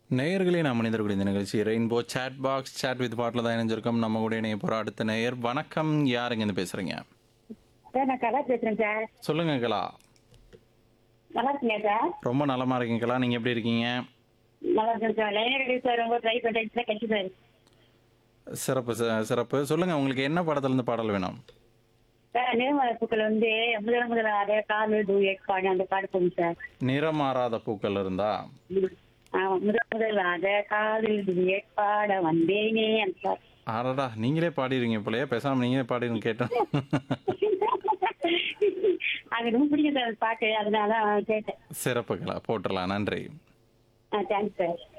நேயர்களே நாம் மனிதர்களுடைய இந்த நிகழ்ச்சி rainbow chat box chat with பாட்டில் தான் இணைஞ்சிருக்கோம் நம்ம கூட இணைய போகிற அடுத்த நேயர் வணக்கம் யாருங்க இருந்து பேசுகிறீங்க சார் நான் கலா பேசுறேன் சார் சொல்லுங்க கலா நல்லா இருக்கீங்க சார் ரொம்ப நலமா இருக்கீங்க கலா நீங்கள் எப்படி இருக்கீங்க நல்லா இருக்கேன் சார் லைன் கிடையாது சார் ரொம்ப ட்ரை பண்ணிட்டேன் சார் கிடைச்சு சார் சிறப்பு ச- சிறப்பு சொல்லுங்க உங்களுக்கு என்ன படத்துலேருந்து பாடல் வேணும் சார் நேர்மலை பூக்கள் வந்து முதல் முதலாக காலு டூயட் பாடு அந்த பாடு போகும் சார் நிறம் மாறாத பூக்கள் இருந்தா ஆமா முதல் முதலாக காலில் டூயட் பாட வந்தேனே அந்த சார் ஆடாடா நீங்களே பாடிடுவீங்க போலயே பேசாமல் நீங்களே பாடிடுங்க கேட்டோம் அது ரொம்ப பிடிக்கும் சார் பாட்டு அதனால தான் கேட்டேன் சிறப்பு கலா போட்டுடலாம் நன்றி ஆ தேங்க்ஸ் சார்